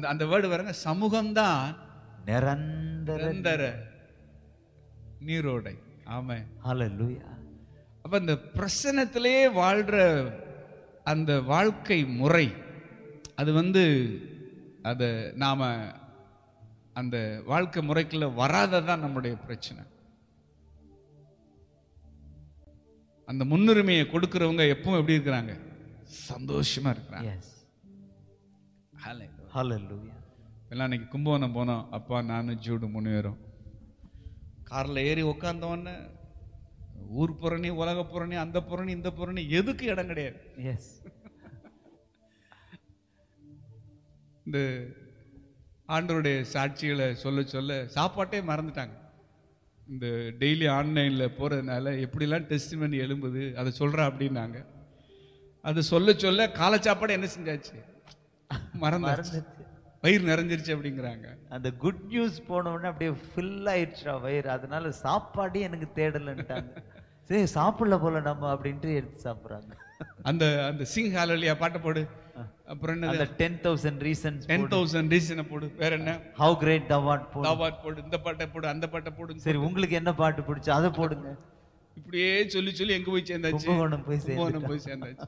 அந்த அந்த வேர்டு வரங்க சமூகம்தான் நிரந்தர நிரந்தர நீரோடை ஆமே ஹalleluya அப்ப இந்த பிரசனத்திலே வாழ்ற அந்த வாழ்க்கை முறை அது வந்து அதை நாம அந்த வாழ்க்கை முறைக்குள்ள வராததான் நம்முடைய பிரச்சனை அந்த முன்னுரிமையை கொடுக்கிறவங்க எப்பவும் எப்படி இருக்கிறாங்க சந்தோஷமா இருக்கிறாங்க எஸ் Hallelujah. ஹalleluya எல்லாம் அன்னைக்கு கும்பகோணம் போனோம் அப்பா நானும் ஜூடு மூணு பேரும் காரில் ஏறி உட்காந்தவொடனே ஊர் புறணி உலக புறணி அந்த புறணி இந்த புறணி எதுக்கு இடம் கிடையாது எஸ் இந்த ஆண்டவருடைய சாட்சிகளை சொல்ல சொல்ல சாப்பாட்டே மறந்துட்டாங்க இந்த டெய்லி ஆன்லைனில் போகிறதுனால எப்படிலாம் டெஸ்ட் பண்ணி எழும்புது அதை சொல்கிறா அப்படின்னாங்க அது சொல்ல சொல்ல காலை சாப்பாடு என்ன செஞ்சாச்சு மறந்தாச்சு மறந்துச்சு வயிறு நிறைஞ்சிருச்சு அப்படிங்கிறாங்க அந்த குட் நியூஸ் போன உடனே அப்படியே ஃபில் ஆயிடுச்சா வயிறு அதனால சாப்பாடே எனக்கு தேடலன்ட்டாங்க சரி சாப்பிடல போல நம்ம அப்படின்ட்டு எடுத்து சாப்பிடுறாங்க அந்த அந்த சிங் ஹாலலியா பாட்டை போடு அப்புறம் என்னது அந்த ten thousand reasons ten thousand ரீசனை போடு வேற என்ன ஹவு கிரேட் தவாட் போ தாவாட் போடு இந்த பாட்டை போடு அந்த பாட்டை போடு சரி உங்களுக்கு என்ன பாட்டு பிடிச்சோ அதை போடுங்க இப்படியே சொல்லி சொல்லி எங்க போய் சேர்ந்தாச்சு கும்பகோணம் போய் கும்பகோணம் போய் சேர்ந்தாச்சு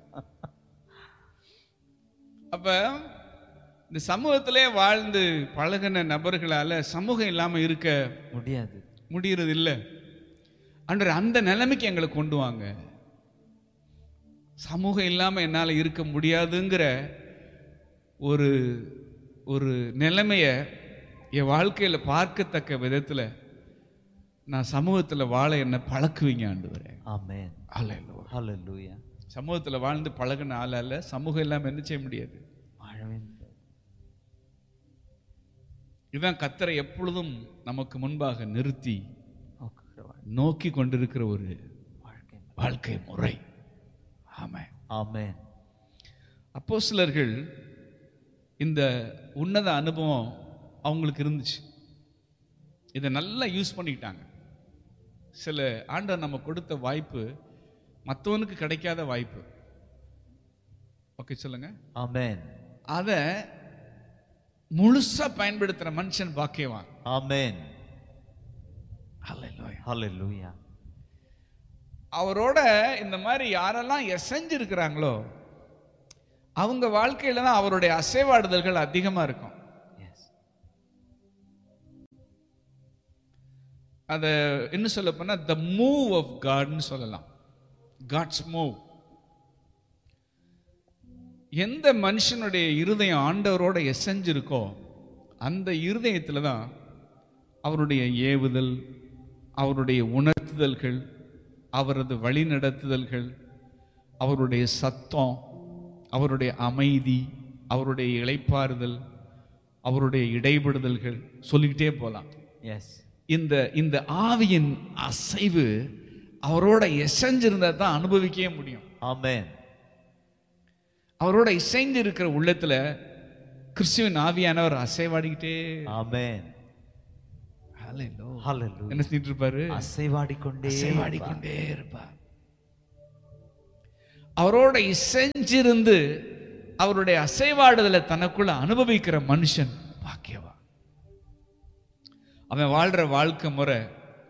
அப்ப இந்த சமூகத்திலே வாழ்ந்து பழகின நபர்களால சமூகம் இல்லாம இருக்க முடியாது முடியறது இல்ல அன்றர் அந்த நிலைமைக்கு எங்களை கொண்டு வாங்க சமூகம் இல்லாம என்னால இருக்க முடியாதுங்கிற ஒரு ஒரு நிலைமைய என் வாழ்க்கையில பார்க்கத்தக்க விதத்துல நான் சமூகத்துல வாழ என்ன பழக்குவீங்க ஆண்டு ஆமென் அல்ல ஹalleluya சமூகத்துல வாழ்ந்து பழகின ஆளால சமூகம் இல்லாம என்ன செய்ய முடியாது வாழவே முடியாது. இதுதான் கத்தரை எப்பொழுதும் நமக்கு முன்பாக நிறுத்தி நோக்குகிற வாழ்- நோக்கி கொண்டிருக்கிற ஒரு வாழ்க்கை வாழ்க்கை முறை ஆமா ஆமென் அப்போஸ்தலர்கள் இந்த உன்னத அனுபவம் அவங்களுக்கு இருந்துச்சு இதை நல்லா யூஸ் பண்ணிக்கிட்டாங்க சில ஆண்டவர் நம்ம கொடுத்த வாய்ப்பு மற்றவனுக்கு கிடைக்காத வாய்ப்பு ஓகே சொல்லுங்க ஆமென் அதை முழுசா பயன்படுத்துற மனுஷன் பாக்கியவான் ஆமென் அல்லேலூயா. ஹalleluya அவரோட இந்த மாதிரி யாரெல்லாம் எசைஞ்சிருக்கிறாங்களோ அவங்க வாழ்க்கையில தான் அவருடைய அசைவாடுதல்கள் அதிகமா இருக்கும் எஸ் அதை இன்னும் சொல்ல போனா த மூவ் ஆஃப் காட்னு சொல்லலாம் காட்ஸ் மூவ் எந்த மனுஷனுடைய இருதயம் ஆண்டவரோட எசைஞ்சிருக்கோ அந்த இருதயத்துல தான் அவருடைய ஏவுதல் அவருடைய உணர்த்துதல்கள் அவரது வழிநடத்துதல்கள் அவருடைய சத்தம் அவருடைய அமைதி அவருடைய இளைப்பாறுதல் அவருடைய இடைபடுதல்கள் சொல்லிக்கிட்டே போலாம் எஸ் இந்த இந்த ஆவியின் அசைவு அவரோட எசைஞ்சிருந்தா தான் அனுபவிக்கவே முடியும் ஆமென் அவரோட இசைந்து இருக்கிற உள்ளத்துல கிறிஸ்துவின் ஆவியானவர் அசைவாடிக்கிட்டே ஆமென் Hallelujah. ஹalleluya என்ன செஞ்சிட்டு இருப்பாரு அசைவாடிக்கொண்டே அசைவாடிக்கொண்டே இருப்பார் அவரோட இசைஞ்சிருந்து அவருடைய அசைவாடுதலை தனக்குள்ள அனுபவிக்கிற மனுஷன் பாக்கியவா அவன் வாழ்ற வாழ்க்கை முறை